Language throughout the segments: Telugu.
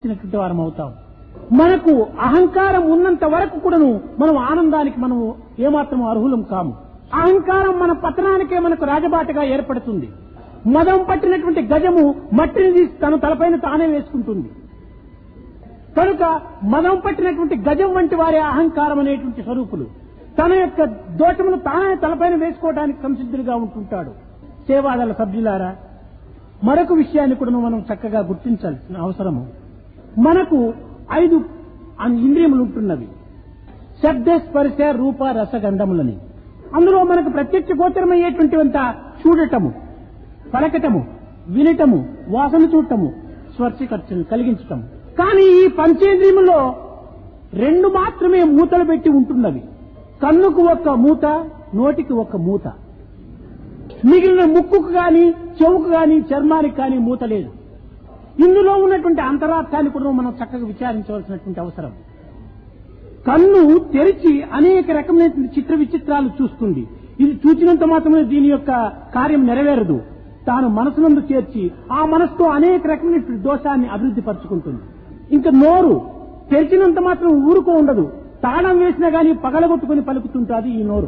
ఇచ్చినటువంటి వారం అవుతాం మనకు అహంకారం ఉన్నంత వరకు కూడాను మనం ఆనందానికి మనము ఏమాత్రం అర్హులం కాము అహంకారం మన పతనానికే మనకు రాజబాటగా ఏర్పడుతుంది మదం పట్టినటువంటి గజము మట్టిని తీసి తన తలపైన తానే వేసుకుంటుంది కనుక మదం పట్టినటువంటి గజం వంటి వారి అహంకారం అనేటువంటి స్వరూపులు తన యొక్క దోషమును తానే తలపైన వేసుకోవడానికి సంసిద్ధుడిగా ఉంటుంటాడు సేవాదళ సభ్యులారా మరొక విషయాన్ని కూడా మనం చక్కగా గుర్తించాల్సిన అవసరము మనకు ఐదు అన్- ఇంద్రియములు ఉంటున్నవి శబ్ద స్పర్శ రూప రసగంధములని అందులో మనకు ప్రత్యక్ష గోచరమయ్యేటువంటివంత చూడటము పలకటము వినటము వాసన చూడటము స్పర్శ ఖర్చును కలిగించటము కానీ ఈ పంచేంద్రియములో రెండు మాత్రమే మూతలు పెట్టి ఉంటున్నవి కన్నుకు ఒక మూత నోటికి ఒక మూత మిగిలిన ముక్కుకు గాని చెవుకు గాని చర్మానికి కానీ మూత లేదు ఇందులో ఉన్నటువంటి అంతరార్థాన్ని కూడా మనం చక్కగా విచారించవలసినటువంటి అవసరం కన్ను తెరిచి అనేక రకమైనటువంటి చిత్ర విచిత్రాలు చూస్తుంది ఇది చూచినంత మాత్రమే దీని యొక్క కార్యం నెరవేరదు తాను మనసునందు చేర్చి ఆ మనసుతో అనేక రకమైనటువంటి దోషాన్ని అభివృద్ధి పరుచుకుంటుంది ఇంకా నోరు తెరిచినంత మాత్రం ఊరుకో ఉండదు తాళం వేసినా గానీ పగలగొట్టుకుని పలుకుతుంటాది ఈ నోరు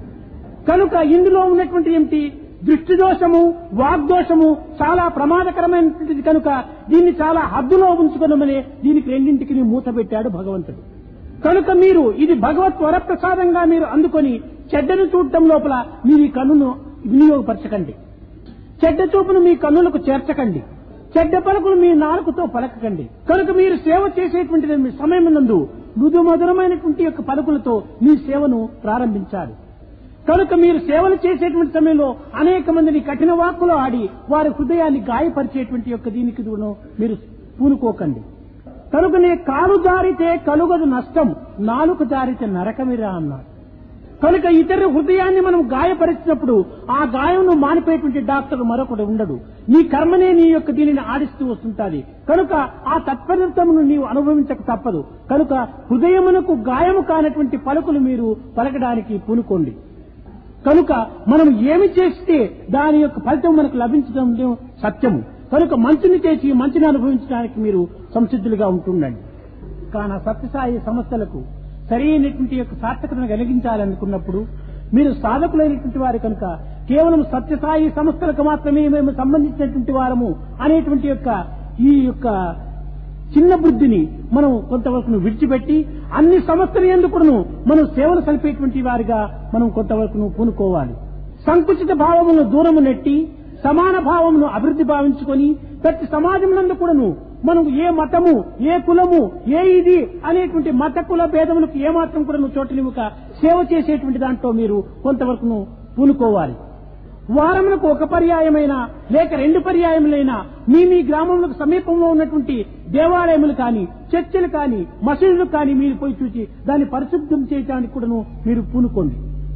కనుక ఇందులో ఉన్నటువంటి ఏమిటి దృష్టి దోషము వాగ్దోషము చాలా ప్రమాదకరమైనటువంటిది కనుక దీన్ని చాలా హద్దులో ఉంచుకోనమని దీనికి రెండింటికి మూత పెట్టాడు భగవంతుడు కనుక మీరు ఇది భగవత్ వరప్రసాదంగా మీరు అందుకొని చెడ్డను చూడటం లోపల మీరు ఈ కన్నును వినియోగపరచకండి చెడ్డ చూపును మీ కన్నులకు చేర్చకండి చెడ్డ పలుకులు మీ నాలుకతో పలకకండి కనుక మీరు సేవ చేసేటువంటి మీ సమయం నందు మృదు మధురమైనటువంటి యొక్క పలుకులతో మీ సేవను ప్రారంభించాలి కనుక మీరు సేవలు చేసేటువంటి సమయంలో అనేక మందిని కఠిన వాక్కులో ఆడి వారి హృదయాన్ని గాయపరిచేటువంటి యొక్క దీనికి దూరం మీరు పూనుకోకండి కనుకనే కాలు జారితే కలుగదు నష్టం నాలుక జారితే నరకమిరా అన్నాడు కనుక ఇతర హృదయాన్ని మనం గాయపరిచినప్పుడు ఆ గాయంను మానిపోయేటువంటి డాక్టర్ మరొకడు ఉండడు నీ కర్మనే నీ యొక్క దీనిని ఆడిస్తూ వస్తుంటాది కనుక ఆ తత్పరితమును నీవు అనుభవించక తప్పదు కనుక హృదయమునకు గాయము కానటువంటి పలుకులు మీరు పలకడానికి పూనుకోండి కనుక మనం ఏమి చేస్తే దాని యొక్క ఫలితం మనకు లభించడం సత్యము కనుక మంచిని చేసి మంచిని అనుభవించడానికి మీరు సంసిద్ధులుగా ఉంటుండండి కాన సత్యసాయి సంస్థలకు సరైనటువంటి యొక్క సార్థకతను కలిగించాలనుకున్నప్పుడు మీరు సాధకులైనటువంటి వారు కనుక కేవలం సత్యసాయి సంస్థలకు మాత్రమే మేము సంబంధించినటువంటి వారము అనేటువంటి యొక్క ఈ యొక్క చిన్న బుద్ధిని మనం కొంతవరకు విడిచిపెట్టి అన్ని సంస్థల ఎందుకును మనం సేవలు సలిపేటువంటి వారిగా మనం కొంతవరకు పూనుకోవాలి సంకుచిత భావమును దూరము నెట్టి సమాన భావమును అభివృద్ధి భావించుకొని ప్రతి సమాజంలో కూడాను మనం ఏ మతము ఏ కులము ఏ ఇది అనేటువంటి మత కుల భేదములకు ఏమాత్రం కూడా చోటనివ్వక సేవ చేసేటువంటి దాంట్లో మీరు కొంతవరకు పూనుకోవాలి వారములకు ఒక పర్యాయమైన లేక రెండు పర్యాయములైనా మీ మీ గ్రామములకు సమీపంలో ఉన్నటువంటి దేవాలయములు కానీ చర్చిలు కానీ మసీదులు కానీ మీరు పోయి చూసి దాన్ని పరిశుద్ధం చేయడానికి కూడాను మీరు పూనుకోండి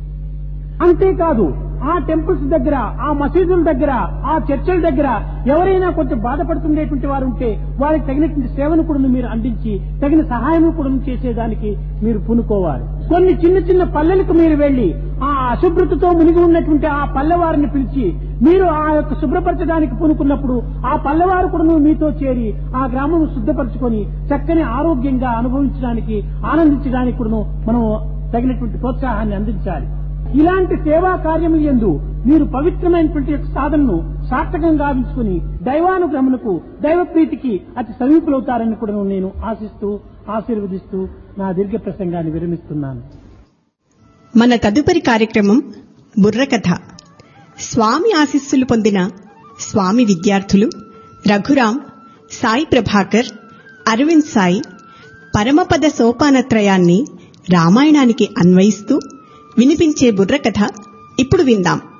అంతేకాదు ఆ టెంపుల్స్ దగ్గర ఆ మసీదుల దగ్గర ఆ చర్చల దగ్గర ఎవరైనా కొంచెం బాధపడుతుండేటువంటి వారు ఉంటే వారికి తగినటువంటి సేవను కూడా మీరు అందించి తగిన సహాయం కూడా చేసేదానికి మీరు పూనుకోవాలి కొన్ని చిన్న చిన్న పల్లెలకు మీరు వెళ్లి ఆ అశుభ్రతతో మునిగి ఉన్నటువంటి ఆ పల్లెవారిని పిలిచి మీరు ఆ యొక్క శుభ్రపరచడానికి పూనుకున్నప్పుడు ఆ పల్లెవారు కూడా మీతో చేరి ఆ గ్రామం శుద్ధపరచుకొని చక్కని ఆరోగ్యంగా అనుభవించడానికి ఆనందించడానికి కూడా మనం తగినటువంటి ప్రోత్సాహాన్ని అందించాలి ఇలాంటి సేవా కార్యములు ఎందు మీరు పవిత్రమైనటువంటి యొక్క సాధనను సార్థకంగా గావించుకుని దైవానుగ్రహమునకు దైవ ప్రీతికి అతి సమీపులవుతారని కూడా నేను ఆశిస్తూ ఆశీర్వదిస్తూ నా దీర్ఘ ప్రసంగాన్ని విరమిస్తున్నాను మన తదుపరి కార్యక్రమం బుర్రకథ స్వామి ఆశీస్సులు పొందిన స్వామి విద్యార్థులు రఘురాం సాయి ప్రభాకర్ అరవింద్ సాయి పరమపద సోపానత్రయాన్ని రామాయణానికి అన్వయిస్తూ వినిపించే బుర్రకథ ఇప్పుడు విందాం